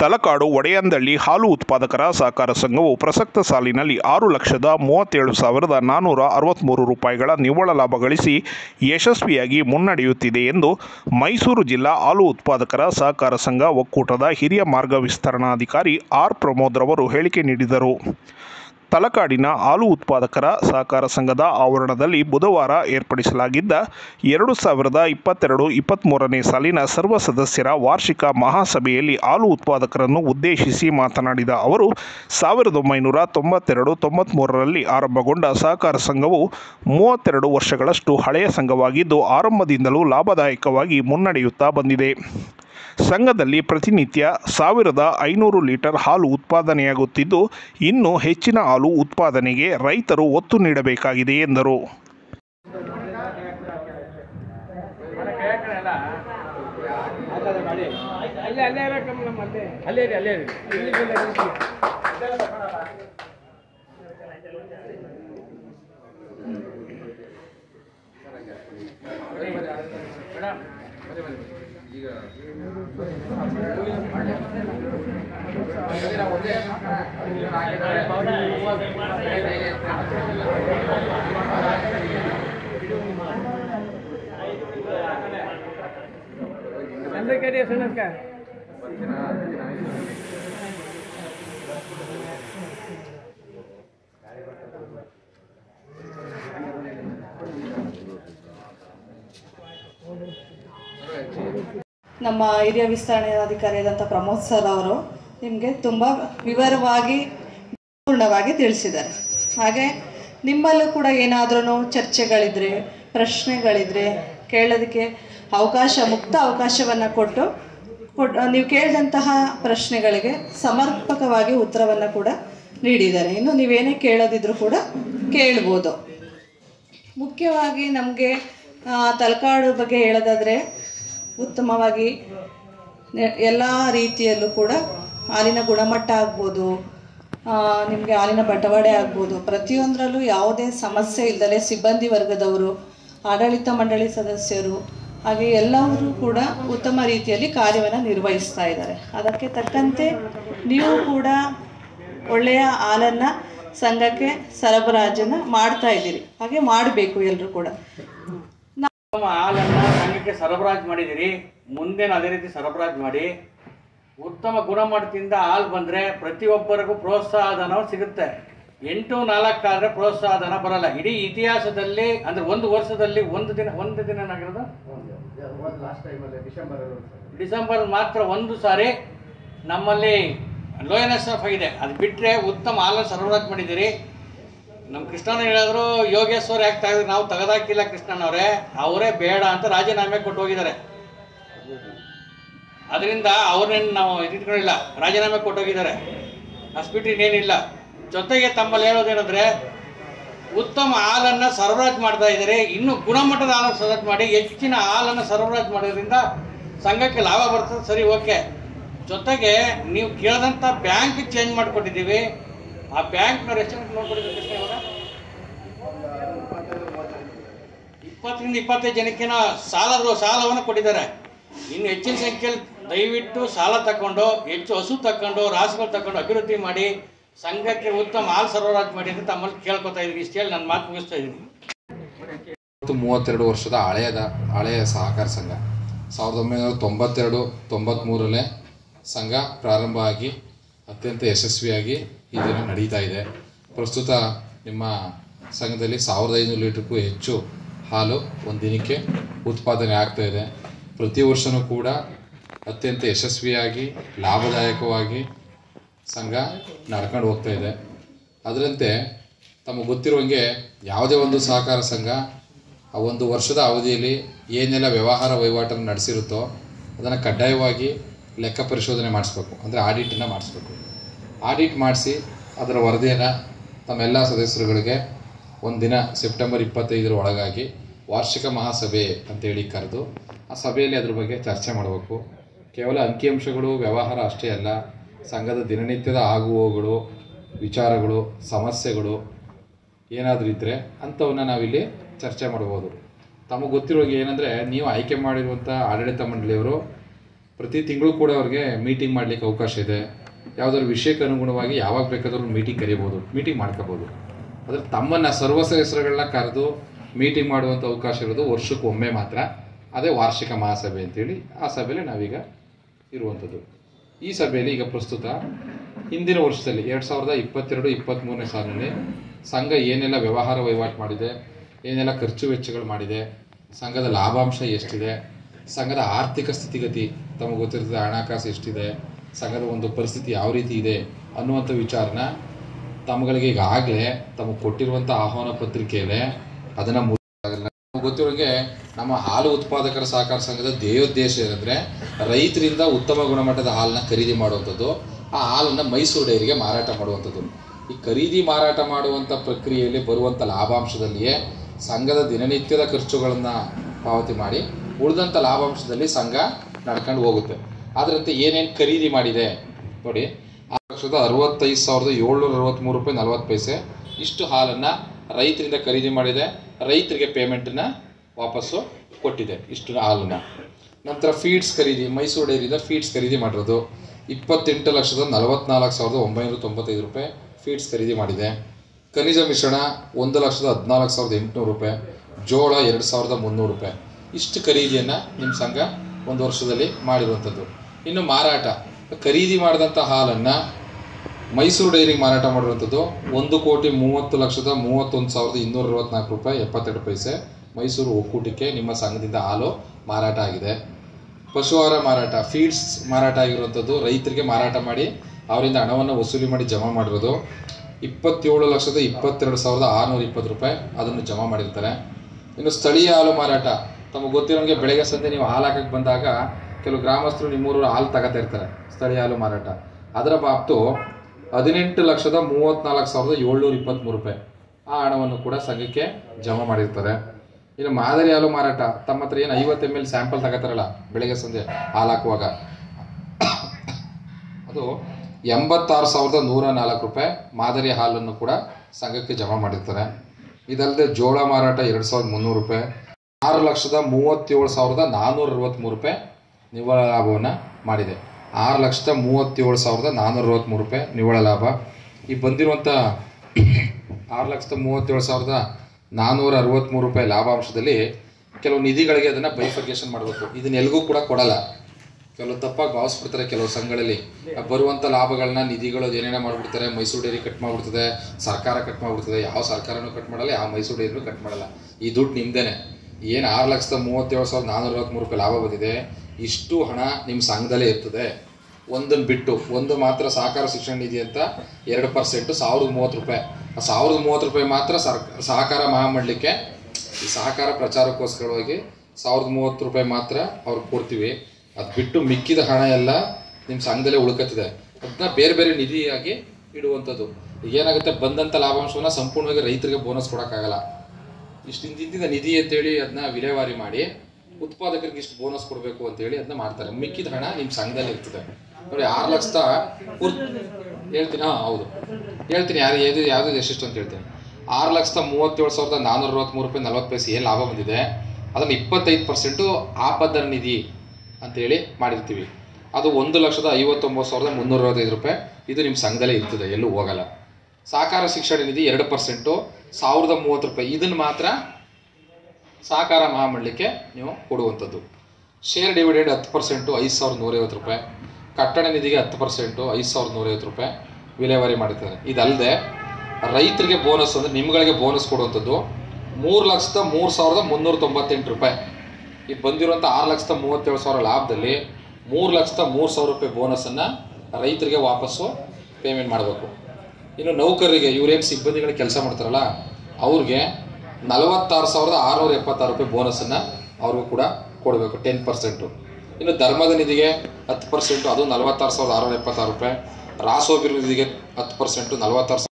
ತಲಕಾಡು ಒಡೆಯಂದಳ್ಳಿ ಹಾಲು ಉತ್ಪಾದಕರ ಸಹಕಾರ ಸಂಘವು ಪ್ರಸಕ್ತ ಸಾಲಿನಲ್ಲಿ ಆರು ಲಕ್ಷದ ಮೂವತ್ತೇಳು ಸಾವಿರದ ನಾನ್ನೂರ ಅರವತ್ತ್ಮೂರು ರೂಪಾಯಿಗಳ ನಿವ್ವಳ ಲಾಭ ಗಳಿಸಿ ಯಶಸ್ವಿಯಾಗಿ ಮುನ್ನಡೆಯುತ್ತಿದೆ ಎಂದು ಮೈಸೂರು ಜಿಲ್ಲಾ ಹಾಲು ಉತ್ಪಾದಕರ ಸಹಕಾರ ಸಂಘ ಒಕ್ಕೂಟದ ಹಿರಿಯ ಮಾರ್ಗ ವಿಸ್ತರಣಾಧಿಕಾರಿ ಆರ್ ಪ್ರಮೋದ್ ರವರು ಹೇಳಿಕೆ ನೀಡಿದರು ತಲಕಾಡಿನ ಹಾಲು ಉತ್ಪಾದಕರ ಸಹಕಾರ ಸಂಘದ ಆವರಣದಲ್ಲಿ ಬುಧವಾರ ಏರ್ಪಡಿಸಲಾಗಿದ್ದ ಎರಡು ಸಾವಿರದ ಇಪ್ಪತ್ತೆರಡು ಇಪ್ಪತ್ತ್ಮೂರನೇ ಸಾಲಿನ ಸರ್ವ ಸದಸ್ಯರ ವಾರ್ಷಿಕ ಮಹಾಸಭೆಯಲ್ಲಿ ಹಾಲು ಉತ್ಪಾದಕರನ್ನು ಉದ್ದೇಶಿಸಿ ಮಾತನಾಡಿದ ಅವರು ಸಾವಿರದ ಒಂಬೈನೂರ ತೊಂಬತ್ತೆರಡು ತೊಂಬತ್ತ್ಮೂರರಲ್ಲಿ ಆರಂಭಗೊಂಡ ಸಹಕಾರ ಸಂಘವು ಮೂವತ್ತೆರಡು ವರ್ಷಗಳಷ್ಟು ಹಳೆಯ ಸಂಘವಾಗಿದ್ದು ಆರಂಭದಿಂದಲೂ ಲಾಭದಾಯಕವಾಗಿ ಮುನ್ನಡೆಯುತ್ತಾ ಬಂದಿದೆ ಸಂಘದಲ್ಲಿ ಪ್ರತಿನಿತ್ಯ ಸಾವಿರದ ಐನೂರು ಲೀಟರ್ ಹಾಲು ಉತ್ಪಾದನೆಯಾಗುತ್ತಿದ್ದು ಇನ್ನು ಹೆಚ್ಚಿನ ಹಾಲು ಉತ್ಪಾದನೆಗೆ ರೈತರು ಒತ್ತು ನೀಡಬೇಕಾಗಿದೆ ಎಂದರು ಅಲ್ಲೇ ಅಲ್ಲೇ ಇರಕ್ಕಮ್ಮ ನಮ್ಮ ಅಲ್ಲೇ ಅಲ್ಲೇ ಇರಿ ಅಲ್ಲೇ ಇರಿ ಇಲ್ಲಿ ಬಂದ ನಿಲ್ಸಿ. ಚಂದ್ರಕೇರಿ ಸಣ್ಣಕ್ಕ ನಮ್ಮ ಹಿರಿಯ ವಿಸ್ತರಣಾಧಿಕಾರಿಯಾದಂಥ ಪ್ರಮೋದ್ ಸರ್ ಅವರು ನಿಮಗೆ ತುಂಬ ವಿವರವಾಗಿ ಪೂರ್ಣವಾಗಿ ತಿಳಿಸಿದ್ದಾರೆ ಹಾಗೆ ನಿಮ್ಮಲ್ಲೂ ಕೂಡ ಏನಾದ್ರೂ ಚರ್ಚೆಗಳಿದ್ರೆ ಪ್ರಶ್ನೆಗಳಿದ್ರೆ ಕೇಳೋದಕ್ಕೆ ಅವಕಾಶ ಮುಕ್ತ ಅವಕಾಶವನ್ನು ಕೊಟ್ಟು ಕೊಟ್ ನೀವು ಕೇಳಿದಂತಹ ಪ್ರಶ್ನೆಗಳಿಗೆ ಸಮರ್ಪಕವಾಗಿ ಉತ್ತರವನ್ನು ಕೂಡ ನೀಡಿದ್ದಾರೆ ಇನ್ನು ನೀವೇನೇ ಕೇಳೋದಿದ್ರೂ ಕೂಡ ಕೇಳ್ಬೋದು ಮುಖ್ಯವಾಗಿ ನಮಗೆ ತಲಕಾಡು ಬಗ್ಗೆ ಹೇಳೋದಾದರೆ ಉತ್ತಮವಾಗಿ ಎಲ್ಲ ರೀತಿಯಲ್ಲೂ ಕೂಡ ಹಾಲಿನ ಗುಣಮಟ್ಟ ಆಗ್ಬೋದು ನಿಮಗೆ ಹಾಲಿನ ಬಟವಾಡೆ ಆಗ್ಬೋದು ಪ್ರತಿಯೊಂದರಲ್ಲೂ ಯಾವುದೇ ಸಮಸ್ಯೆ ಇಲ್ಲದಲೆ ಸಿಬ್ಬಂದಿ ವರ್ಗದವರು ಆಡಳಿತ ಮಂಡಳಿ ಸದಸ್ಯರು ಹಾಗೆ ಎಲ್ಲರೂ ಕೂಡ ಉತ್ತಮ ರೀತಿಯಲ್ಲಿ ಕಾರ್ಯವನ್ನು ನಿರ್ವಹಿಸ್ತಾ ಇದ್ದಾರೆ ಅದಕ್ಕೆ ತಕ್ಕಂತೆ ನೀವು ಕೂಡ ಒಳ್ಳೆಯ ಹಾಲನ್ನು ಸಂಘಕ್ಕೆ ಸರಬರಾಜನ್ನು ಮಾಡ್ತಾ ಇದ್ದೀರಿ ಹಾಗೆ ಮಾಡಬೇಕು ಎಲ್ಲರೂ ಕೂಡ ನಮ್ಮ ಹಾಲನ್ನ ಸಂಘಕ್ಕೆ ಸರಬರಾಜು ಮಾಡಿದಿರಿ ಮುಂದೇನು ಅದೇ ರೀತಿ ಸರಬರಾಜು ಮಾಡಿ ಉತ್ತಮ ಗುಣಮಟ್ಟದಿಂದ ಹಾಲು ಬಂದರೆ ಪ್ರತಿಯೊಬ್ಬರಿಗೂ ಪ್ರೋತ್ಸಾಹ ಧನ ಸಿಗುತ್ತೆ ಎಂಟು ನಾಲ್ಕಾದ್ರೆ ಪ್ರೋತ್ಸಾಹ ಧನ ಬರಲ್ಲ ಇಡೀ ಇತಿಹಾಸದಲ್ಲಿ ಅಂದ್ರೆ ಒಂದು ವರ್ಷದಲ್ಲಿ ಒಂದು ದಿನ ಒಂದು ದಿನ ಏನಾಗಿರೋದು ಡಿಸೆಂಬರ್ ಮಾತ್ರ ಒಂದು ಸಾರಿ ನಮ್ಮಲ್ಲಿ ಲೋಯನೆಸ್ ಆಫ್ ಆಗಿದೆ ಅದು ಬಿಟ್ಟರೆ ಉತ್ತಮ ಹಾಲನ್ನು ಸರಬರಾಜು ಮಾಡಿದ್ದೀರಿ ನಮ್ಮ ಕೃಷ್ಣನ ಹೇಳಿದ್ರು ಯೋಗೇಶ್ವರ್ ಯಾಕೆ ತೆಗೆದು ನಾವು ತೆಗೆದಾಕಿಲ್ಲ ಕೃಷ್ಣನವರೇ ಅವರೇ ಬೇಡ ಅಂತ ರಾಜೀನಾಮೆ ಕೊಟ್ಟು ಹೋಗಿದ್ದಾರೆ ಅದರಿಂದ ಅವ್ರನ್ನೇನು ನಾವು ಇದಿಟ್ಕೊಂಡಿಲ್ಲ ರಾಜೀನಾಮೆ ಕೊಟ್ಟು ಹೋಗಿದ್ದಾರೆ ಅಷ್ಟು ಇನ್ನೇನಿಲ್ಲ ಜೊತೆಗೆ ತಮ್ಮಲ್ಲಿ ಹೇಳೋದೇನೆಂದ್ರೆ ಉತ್ತಮ ಹಾಲನ್ನು ಸರಬರಾಜು ಮಾಡ್ತಾ ಇದ್ದಾರೆ ಇನ್ನು ಗುಣಮಟ್ಟದ ಹಾಲನ್ನು ಸರಬರಾಜು ಮಾಡಿ ಹೆಚ್ಚಿನ ಹಾಲನ್ನು ಸರಬರಾಜು ಮಾಡೋದ್ರಿಂದ ಸಂಘಕ್ಕೆ ಲಾಭ ಬರ್ತದೆ ಸರಿ ಓಕೆ ಜೊತೆಗೆ ನೀವು ಕೇಳಿದಂಥ ಬ್ಯಾಂಕ್ ಚೇಂಜ್ ಮಾಡಿಕೊಟ್ಟಿದ್ದೀವಿ ಆ ಬ್ಯಾಂಕ್ನವ್ರು ಎಷ್ಟು ಗಂಟೆ ನೋಡ್ಕೊಂಡಿದ್ದೀವಿ ಕೃಷ್ಣ ಇವಾಗ ಇಪ್ಪತ್ತರಿಂದ ಇಪ್ಪತ್ತೈದು ಜನಕ್ಕಿನ ಸಾಲದ ಸಾಲವನ್ನು ಕೊಟ್ಟಿದ್ದಾರೆ ಇನ್ನು ಹೆಚ್ಚಿನ ಸಂಖ್ಯೆಯಲ್ಲಿ ದಯವಿಟ್ಟು ಸಾಲ ತಕೊಂಡು ಹೆಚ್ಚು ಹಸು ತಕೊಂಡು ರಾಸುಗಳು ತಕೊಂಡು ಅಭಿವೃದ್ಧಿ ಮಾಡಿ ಸಂಘಕ್ಕೆ ಉತ್ತಮ ಹಾಲು ಸರಬರಾಜು ಮಾಡಿ ಅಂತ ತಮ್ಮಲ್ಲಿ ಕೇಳ್ಕೊತಾ ಇದ್ದೀನಿ ಇಷ್ಟು ಹೇಳಿ ನನ್ನ ಮಾತು ಮುಗಿಸ್ತಾ ಇದ್ದೀನಿ ಮತ್ತು ಮೂವತ್ತೆರಡು ವರ್ಷದ ಹಳೆಯದ ಹಳೆಯ ಸಹಕಾರ ಸಂಘ ಸಾವಿರದ ಒಂಬೈನೂರ ತೊಂಬತ್ತೆರಡು ತೊಂಬತ್ತ್ಮೂರಲ್ಲೇ ಸಂಘ ಪ್ರಾರಂಭ ಆಗಿ ಅತ್ಯಂತ ಯಶಸ್ವಿಯಾಗಿ ಈ ದಿನ ನಡೀತಾ ಇದೆ ಪ್ರಸ್ತುತ ನಿಮ್ಮ ಸಂಘದಲ್ಲಿ ಸಾವಿರದ ಐನೂರು ಲೀಟ್ರಿಗೂ ಹೆಚ್ಚು ಹಾಲು ಒಂದು ದಿನಕ್ಕೆ ಉತ್ಪಾದನೆ ಆಗ್ತಾ ಇದೆ ಪ್ರತಿ ವರ್ಷವೂ ಕೂಡ ಅತ್ಯಂತ ಯಶಸ್ವಿಯಾಗಿ ಲಾಭದಾಯಕವಾಗಿ ಸಂಘ ನಡ್ಕೊಂಡು ಹೋಗ್ತಾ ಇದೆ ಅದರಂತೆ ತಮಗೆ ಗೊತ್ತಿರುವಂಗೆ ಯಾವುದೇ ಒಂದು ಸಹಕಾರ ಸಂಘ ಆ ಒಂದು ವರ್ಷದ ಅವಧಿಯಲ್ಲಿ ಏನೆಲ್ಲ ವ್ಯವಹಾರ ವಹಿವಾಟನ್ನು ನಡೆಸಿರುತ್ತೋ ಅದನ್ನು ಕಡ್ಡಾಯವಾಗಿ ಲೆಕ್ಕ ಪರಿಶೋಧನೆ ಮಾಡಿಸ್ಬೇಕು ಅಂದರೆ ಆಡಿಟನ್ನು ಮಾಡಿಸ್ಬೇಕು ಆಡಿಟ್ ಮಾಡಿಸಿ ಅದರ ವರದಿಯನ್ನು ತಮ್ಮೆಲ್ಲ ಸದಸ್ಯರುಗಳಿಗೆ ಒಂದಿನ ಸೆಪ್ಟೆಂಬರ್ ಇಪ್ಪತ್ತೈದರ ಒಳಗಾಗಿ ವಾರ್ಷಿಕ ಮಹಾಸಭೆ ಅಂತೇಳಿ ಕರೆದು ಆ ಸಭೆಯಲ್ಲಿ ಅದ್ರ ಬಗ್ಗೆ ಚರ್ಚೆ ಮಾಡಬೇಕು ಕೇವಲ ಅಂಕಿಅಂಶಗಳು ವ್ಯವಹಾರ ಅಷ್ಟೇ ಅಲ್ಲ ಸಂಘದ ದಿನನಿತ್ಯದ ಆಗುಹೋಗುಗಳು ವಿಚಾರಗಳು ಸಮಸ್ಯೆಗಳು ಏನಾದರೂ ಇದ್ದರೆ ಅಂಥವನ್ನ ನಾವಿಲ್ಲಿ ಚರ್ಚೆ ಮಾಡ್ಬೋದು ತಮಗೆ ಗೊತ್ತಿರೋ ಏನಂದರೆ ನೀವು ಆಯ್ಕೆ ಮಾಡಿರುವಂಥ ಆಡಳಿತ ಮಂಡಳಿಯವರು ಪ್ರತಿ ತಿಂಗಳು ಕೂಡ ಅವ್ರಿಗೆ ಮೀಟಿಂಗ್ ಮಾಡಲಿಕ್ಕೆ ಅವಕಾಶ ಇದೆ ಯಾವುದಾದ್ರು ವಿಷಯಕ್ಕೆ ಅನುಗುಣವಾಗಿ ಯಾವಾಗ ಬೇಕಾದ್ರೂ ಮೀಟಿಂಗ್ ಕರಿಬೋದು ಮೀಟಿಂಗ್ ಮಾಡ್ಕೋಬೋದು ಆದರೆ ತಮ್ಮನ್ನು ಸರ್ವಸ ಹೆಸರುಗಳನ್ನ ಕರೆದು ಮೀಟಿಂಗ್ ಮಾಡುವಂಥ ಅವಕಾಶ ಇರೋದು ವರ್ಷಕ್ಕೆ ಒಮ್ಮೆ ಮಾತ್ರ ಅದೇ ವಾರ್ಷಿಕ ಮಹಾಸಭೆ ಅಂತೇಳಿ ಆ ಸಭೆಯಲ್ಲಿ ನಾವೀಗ ಇರುವಂಥದ್ದು ಈ ಸಭೆಯಲ್ಲಿ ಈಗ ಪ್ರಸ್ತುತ ಹಿಂದಿನ ವರ್ಷದಲ್ಲಿ ಎರಡು ಸಾವಿರದ ಇಪ್ಪತ್ತೆರಡು ಇಪ್ಪತ್ತ್ಮೂರನೇ ಸಾಲಿನಲ್ಲಿ ಸಂಘ ಏನೆಲ್ಲ ವ್ಯವಹಾರ ವಹಿವಾಟು ಮಾಡಿದೆ ಏನೆಲ್ಲ ಖರ್ಚು ವೆಚ್ಚಗಳು ಮಾಡಿದೆ ಸಂಘದ ಲಾಭಾಂಶ ಎಷ್ಟಿದೆ ಸಂಘದ ಆರ್ಥಿಕ ಸ್ಥಿತಿಗತಿ ತಮಗೆ ಗೊತ್ತಿರ್ತದೆ ಹಣಕಾಸು ಎಷ್ಟಿದೆ ಸಂಘದ ಒಂದು ಪರಿಸ್ಥಿತಿ ಯಾವ ರೀತಿ ಇದೆ ಅನ್ನುವಂಥ ವಿಚಾರನ ತಮ್ಮಗಳಿಗೆ ಈಗಾಗಲೇ ತಮಗೆ ಕೊಟ್ಟಿರುವಂಥ ಆಹ್ವಾನ ಪತ್ರಿಕೆಯಲ್ಲೇ ಅದನ್ನು ನಮ್ಗೆ ಗೊತ್ತಿರೋಂಗೆ ನಮ್ಮ ಹಾಲು ಉತ್ಪಾದಕರ ಸಹಕಾರ ಸಂಘದ ಧ್ಯೇಯೋದ್ದೇಶ ಏನಂದ್ರೆ ರೈತರಿಂದ ಉತ್ತಮ ಗುಣಮಟ್ಟದ ಹಾಲನ್ನ ಖರೀದಿ ಮಾಡುವಂಥದ್ದು ಆ ಹಾಲನ್ನು ಮೈಸೂರು ಡೈರಿಗೆ ಮಾರಾಟ ಮಾಡುವಂಥದ್ದು ಈ ಖರೀದಿ ಮಾರಾಟ ಮಾಡುವಂಥ ಪ್ರಕ್ರಿಯೆಯಲ್ಲಿ ಬರುವಂಥ ಲಾಭಾಂಶದಲ್ಲಿಯೇ ಸಂಘದ ದಿನನಿತ್ಯದ ಖರ್ಚುಗಳನ್ನು ಪಾವತಿ ಮಾಡಿ ಉಳಿದಂಥ ಲಾಭಾಂಶದಲ್ಲಿ ಸಂಘ ನಡ್ಕೊಂಡು ಹೋಗುತ್ತೆ ಅದರಂತೆ ಏನೇನು ಖರೀದಿ ಮಾಡಿದೆ ನೋಡಿ ಆರು ಲಕ್ಷದ ಅರವತ್ತೈದು ಸಾವಿರದ ಏಳ್ನೂರ ಅರವತ್ತ್ಮೂರು ರೂಪಾಯಿ ನಲ್ವತ್ತು ಪೈಸೆ ಇಷ್ಟು ಹಾಲನ್ನು ರೈತರಿಂದ ಖರೀದಿ ಮಾಡಿದೆ ರೈತರಿಗೆ ಪೇಮೆಂಟನ್ನ ವಾಪಸ್ಸು ಕೊಟ್ಟಿದೆ ಇಷ್ಟು ಹಾಲನ್ನ ನಂತರ ಫೀಡ್ಸ್ ಖರೀದಿ ಮೈಸೂರು ಡೈರಿಯಿಂದ ಫೀಡ್ಸ್ ಖರೀದಿ ಮಾಡಿರೋದು ಇಪ್ಪತ್ತೆಂಟು ಲಕ್ಷದ ನಲವತ್ನಾಲ್ಕು ಸಾವಿರದ ಒಂಬೈನೂರ ತೊಂಬತ್ತೈದು ರೂಪಾಯಿ ಫೀಡ್ಸ್ ಖರೀದಿ ಮಾಡಿದೆ ಖನಿಜ ಮಿಶ್ರಣ ಒಂದು ಲಕ್ಷದ ಹದಿನಾಲ್ಕು ಸಾವಿರದ ಎಂಟುನೂರು ರೂಪಾಯಿ ಜೋಳ ಎರಡು ಸಾವಿರದ ಮುನ್ನೂರು ರೂಪಾಯಿ ಇಷ್ಟು ಖರೀದಿಯನ್ನು ನಿಮ್ಮ ಸಂಘ ಒಂದು ವರ್ಷದಲ್ಲಿ ಮಾಡಿರುವಂಥದ್ದು ಇನ್ನು ಮಾರಾಟ ಖರೀದಿ ಮಾಡಿದಂಥ ಹಾಲನ್ನು ಮೈಸೂರು ಡೈರಿಗೆ ಮಾರಾಟ ಮಾಡಿರುವಂಥದ್ದು ಒಂದು ಕೋಟಿ ಮೂವತ್ತು ಲಕ್ಷದ ಮೂವತ್ತೊಂದು ಸಾವಿರದ ಇನ್ನೂರ ಅರವತ್ನಾಲ್ಕು ರೂಪಾಯಿ ಎಪ್ಪತ್ತೆರಡು ಪೈಸೆ ಮೈಸೂರು ಒಕ್ಕೂಟಕ್ಕೆ ನಿಮ್ಮ ಸಂಘದಿಂದ ಹಾಲು ಮಾರಾಟ ಆಗಿದೆ ಪಶುಹಾರ ಮಾರಾಟ ಫೀಡ್ಸ್ ಮಾರಾಟ ಆಗಿರುವಂಥದ್ದು ರೈತರಿಗೆ ಮಾರಾಟ ಮಾಡಿ ಅವರಿಂದ ಹಣವನ್ನು ವಸೂಲಿ ಮಾಡಿ ಜಮಾ ಮಾಡಿರೋದು ಇಪ್ಪತ್ತೇಳು ಲಕ್ಷದ ಇಪ್ಪತ್ತೆರಡು ಸಾವಿರದ ಆರುನೂರ ಇಪ್ಪತ್ತು ರೂಪಾಯಿ ಅದನ್ನು ಜಮಾ ಮಾಡಿರ್ತಾರೆ ಇನ್ನು ಸ್ಥಳೀಯ ಹಾಲು ಮಾರಾಟ ತಮಗೆ ಗೊತ್ತಿರೋಂಗೆ ಬೆಳಗ್ಗೆ ಸಂಜೆ ನೀವು ಹಾಲು ಹಾಕಕ್ಕೆ ಬಂದಾಗ ಕೆಲವು ಗ್ರಾಮಸ್ಥರು ನಿಮ್ಮೂರು ಹಾಲು ತಗೋತಾ ಇರ್ತಾರೆ ಸ್ಥಳೀಯ ಹಾಲು ಮಾರಾಟ ಅದರ ಬಾಬ್ತು ಹದಿನೆಂಟು ಲಕ್ಷದ ಮೂವತ್ನಾಲ್ಕು ಸಾವಿರದ ಏಳ್ನೂರ ಇಪ್ಪತ್ತ್ಮೂರು ರೂಪಾಯಿ ಆ ಹಣವನ್ನು ಕೂಡ ಸಂಘಕ್ಕೆ ಜಮಾ ಮಾಡಿರ್ತಾರೆ ಇನ್ನು ಮಾದರಿ ಹಾಲು ಮಾರಾಟ ತಮ್ಮ ಹತ್ರ ಏನು ಐವತ್ತು ಎಮ್ ಎಲ್ ಸ್ಯಾಂಪಲ್ ತಗೋತಾರಲ್ಲ ಬೆಳಗ್ಗೆ ಸಂಜೆ ಹಾಲು ಹಾಕುವಾಗ ಅದು ಎಂಬತ್ತಾರು ಸಾವಿರದ ನೂರ ನಾಲ್ಕು ರೂಪಾಯಿ ಮಾದರಿ ಹಾಲನ್ನು ಕೂಡ ಸಂಘಕ್ಕೆ ಜಮಾ ಮಾಡಿರ್ತಾರೆ ಇದಲ್ಲದೆ ಜೋಳ ಮಾರಾಟ ಎರಡು ಸಾವಿರದ ಮುನ್ನೂರು ರೂಪಾಯಿ ಆರು ಲಕ್ಷದ ಮೂವತ್ತೇಳು ಸಾವಿರದ ನಾನ್ನೂರ ಅರವತ್ತ್ಮೂರು ರೂಪಾಯಿ ನಿವ್ವಳ ಲಾಭವನ್ನು ಮಾಡಿದೆ ಆರು ಲಕ್ಷದ ಮೂವತ್ತೇಳು ಸಾವಿರದ ನಾನ್ನೂರ ಅರವತ್ತ್ಮೂರು ರೂಪಾಯಿ ನಿವ್ವಳ ಲಾಭ ಈ ಬಂದಿರುವಂಥ ಆರು ಲಕ್ಷದ ಮೂವತ್ತೇಳು ಸಾವಿರದ ನಾನ್ನೂರ ಅರವತ್ತ್ಮೂರು ರೂಪಾಯಿ ಲಾಭಾಂಶದಲ್ಲಿ ಕೆಲವು ನಿಧಿಗಳಿಗೆ ಅದನ್ನು ಬೈಫರ್ಗೇಷನ್ ಮಾಡಬೇಕು ಇದನ್ನ ಎಲ್ಗೂ ಕೂಡ ಕೊಡಲ್ಲ ಕೆಲವು ತಪ್ಪಾಗಿ ಭಾವಿಸ್ಬಿಡ್ತಾರೆ ಕೆಲವು ಸಂಘಗಳಲ್ಲಿ ಆ ಬರುವಂಥ ಲಾಭಗಳನ್ನ ನಿಧಿಗಳು ಏನೇನೋ ಮಾಡ್ಬಿಡ್ತಾರೆ ಮೈಸೂರು ಡೈರಿ ಕಟ್ ಮಾಡ್ಬಿಡ್ತದೆ ಸರ್ಕಾರ ಕಟ್ ಮಾಡ್ಬಿಡ್ತದೆ ಯಾವ ಸರ್ಕಾರನೂ ಕಟ್ ಮಾಡಲ್ಲ ಯಾವ ಮೈಸೂರು ಡೈರಿನೂ ಕಟ್ ಮಾಡಲ್ಲ ಈ ದುಡ್ಡು ನಿಮ್ದೇನೆ ಏನು ಆರು ಲಕ್ಷದ ಮೂವತ್ತೇಳು ಸಾವಿರದ ನಾನ್ನೂರ ಅರವತ್ತ್ಮೂರು ರೂಪಾಯಿ ಲಾಭ ಬಂದಿದೆ ಇಷ್ಟು ಹಣ ನಿಮ್ಮ ಸಂಘದಲ್ಲೇ ಇರ್ತದೆ ಒಂದನ್ನು ಬಿಟ್ಟು ಒಂದು ಮಾತ್ರ ಸಹಕಾರ ಶಿಕ್ಷಣ ನಿಧಿ ಅಂತ ಎರಡು ಪರ್ಸೆಂಟು ಸಾವಿರದ ಮೂವತ್ತು ರೂಪಾಯಿ ಆ ಸಾವಿರದ ಮೂವತ್ತು ರೂಪಾಯಿ ಮಾತ್ರ ಸರ್ಕ ಸಹಕಾರ ಮಹಾಮಂಡಲಕ್ಕೆ ಈ ಸಹಕಾರ ಪ್ರಚಾರಕ್ಕೋಸ್ಕರವಾಗಿ ಸಾವಿರದ ಮೂವತ್ತು ರೂಪಾಯಿ ಮಾತ್ರ ಅವ್ರಿಗೆ ಕೊಡ್ತೀವಿ ಅದು ಬಿಟ್ಟು ಮಿಕ್ಕಿದ ಹಣ ಎಲ್ಲ ನಿಮ್ಮ ಸಂಘದಲ್ಲೇ ಉಳ್ಕತ್ತಿದೆ ಅದನ್ನ ಬೇರೆ ಬೇರೆ ನಿಧಿಯಾಗಿ ಇಡುವಂಥದ್ದು ಈಗ ಏನಾಗುತ್ತೆ ಬಂದಂಥ ಲಾಭಾಂಶವನ್ನ ಸಂಪೂರ್ಣವಾಗಿ ರೈತರಿಗೆ ಬೋನಸ್ ಕೊಡೋಕ್ಕಾಗಲ್ಲ ಇಷ್ಟು ಇಂತಿಂತಿದ ನಿಧಿ ಅಂತೇಳಿ ಅದನ್ನ ವಿಲೇವಾರಿ ಮಾಡಿ ಉತ್ಪಾದಕರಿಗೆ ಇಷ್ಟು ಬೋನಸ್ ಕೊಡಬೇಕು ಅಂತೇಳಿ ಅದನ್ನ ಮಾಡ್ತಾರೆ ಮಿಕ್ಕಿದ ಹಣ ನಿಮ್ಮ ಸಂಘದಲ್ಲಿ ಇರ್ತದೆ ನೋಡಿ ಆರು ಲಕ್ಷದ ಪೂರ್ ಹೇಳ್ತೀನಿ ಹಾಂ ಹೌದು ಹೇಳ್ತೀನಿ ಯಾರು ಯಾವುದು ಯಾವುದು ಎಷ್ಟೆಷ್ಟು ಅಂತ ಹೇಳ್ತೀನಿ ಆರು ಲಕ್ಷದ ಮೂವತ್ತೇಳು ಸಾವಿರದ ನಾನ್ನೂರ ಅರವತ್ತ್ಮೂರು ರೂಪಾಯಿ ನಲ್ವತ್ತು ಪೈಸೆ ಏನು ಲಾಭ ಬಂದಿದೆ ಅದನ್ನು ಇಪ್ಪತ್ತೈದು ಪರ್ಸೆಂಟು ಆಪದ ನಿಧಿ ಅಂತೇಳಿ ಮಾಡಿರ್ತೀವಿ ಅದು ಒಂದು ಲಕ್ಷದ ಐವತ್ತೊಂಬತ್ತು ಸಾವಿರದ ಮುನ್ನೂರ ಅರವತ್ತೈದು ರೂಪಾಯಿ ಇದು ನಿಮ್ಮ ಸಂಘದಲ್ಲೇ ಇರ್ತದೆ ಎಲ್ಲೂ ಹೋಗಲ್ಲ ಸಹಕಾರ ಶಿಕ್ಷಣ ನಿಧಿ ಎರಡು ಪರ್ಸೆಂಟು ಸಾವಿರದ ಮೂವತ್ತು ರೂಪಾಯಿ ಇದನ್ನು ಮಾತ್ರ ಸಹಕಾರ ಮಹಾಮಂಡಲಕ್ಕೆ ನೀವು ಕೊಡುವಂಥದ್ದು ಶೇರ್ ಡಿವಿಡೆಂಡ್ ಹತ್ತು ಪರ್ಸೆಂಟು ಐದು ಸಾವಿರದ ನೂರೈವತ್ತು ರೂಪಾಯಿ ಕಟ್ಟಡ ನಿಧಿಗೆ ಹತ್ತು ಪರ್ಸೆಂಟು ಐದು ಸಾವಿರದ ನೂರೈವತ್ತು ರೂಪಾಯಿ ವಿಲೇವಾರಿ ಮಾಡಿರ್ತಾರೆ ಇದಲ್ಲದೆ ರೈತರಿಗೆ ಬೋನಸ್ ಅಂದರೆ ನಿಮ್ಗಳಿಗೆ ಬೋನಸ್ ಕೊಡುವಂಥದ್ದು ಮೂರು ಲಕ್ಷದ ಮೂರು ಸಾವಿರದ ಮುನ್ನೂರ ತೊಂಬತ್ತೆಂಟು ರೂಪಾಯಿ ಈಗ ಬಂದಿರುವಂಥ ಆರು ಲಕ್ಷದ ಮೂವತ್ತೇಳು ಸಾವಿರ ಲಾಭದಲ್ಲಿ ಮೂರು ಲಕ್ಷದ ಮೂರು ಸಾವಿರ ರೂಪಾಯಿ ಬೋನಸನ್ನು ರೈತರಿಗೆ ವಾಪಸ್ಸು ಪೇಮೆಂಟ್ ಮಾಡಬೇಕು ಇನ್ನು ನೌಕರರಿಗೆ ಇವರೇನು ಸಿಬ್ಬಂದಿಗಳಿಗೆ ಕೆಲಸ ಮಾಡ್ತಾರಲ್ಲ ಅವ್ರಿಗೆ ನಲವತ್ತಾರು ಸಾವಿರದ ಆರುನೂರ ಎಪ್ಪತ್ತಾರು ರೂಪಾಯಿ ಬೋನಸನ್ನು ಅವ್ರಿಗೂ ಕೂಡ ಕೊಡಬೇಕು ಟೆನ್ ಪರ್ಸೆಂಟು ಇನ್ನು ಧರ್ಮದ ನಿಧಿಗೆ ಹತ್ತು ಪರ್ಸೆಂಟು ಅದು ನಲವತ್ತಾರು ಸಾವಿರದ ಆರುನೂರ ಎಪ್ಪತ್ತಾರು ರೂಪಾಯಿ ರಾಸೋಭಿವೃದ್ಧಿಗೆ ಹತ್ತು ಪರ್ಸೆಂಟು ನಲವತ್ತಾರು